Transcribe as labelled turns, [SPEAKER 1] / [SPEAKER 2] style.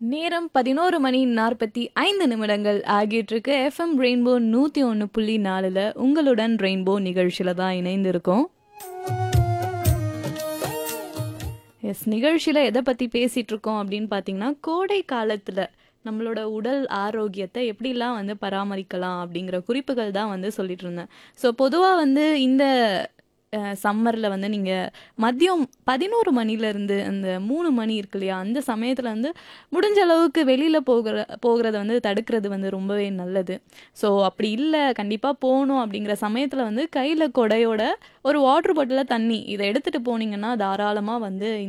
[SPEAKER 1] நேரம் பதினோரு மணி நாற்பத்தி ஐந்து நிமிடங்கள் ஆகிட்டு இருக்கு எஃப்எம் ரெயின்போ நூற்றி ஒன்று புள்ளி நாலில் உங்களுடன் ரெயின்போ நிகழ்ச்சியில் தான் இணைந்திருக்கோம் எஸ் நிகழ்ச்சியில் எதை பற்றி பேசிகிட்டு இருக்கோம் அப்படின்னு பார்த்தீங்கன்னா கோடை காலத்தில் நம்மளோட உடல் ஆரோக்கியத்தை எப்படிலாம் வந்து பராமரிக்கலாம் அப்படிங்கிற குறிப்புகள் தான் வந்து சொல்லிட்டு இருந்தேன் ஸோ பொதுவாக வந்து இந்த சம்மரில் வந்து நீங்கள் மதியம் பதினோரு மணிலேருந்து அந்த மூணு மணி இருக்கு இல்லையா அந்த சமயத்தில் வந்து முடிஞ்ச அளவுக்கு வெளியில் போகிற போகிறத வந்து தடுக்கிறது வந்து ரொம்பவே நல்லது ஸோ அப்படி இல்லை கண்டிப்பாக போகணும் அப்படிங்கிற சமயத்தில் வந்து கையில் கொடையோட ஒரு வாட்டர் பாட்டிலில் தண்ணி இதை எடுத்துகிட்டு போனீங்கன்னா தாராளமாக வந்து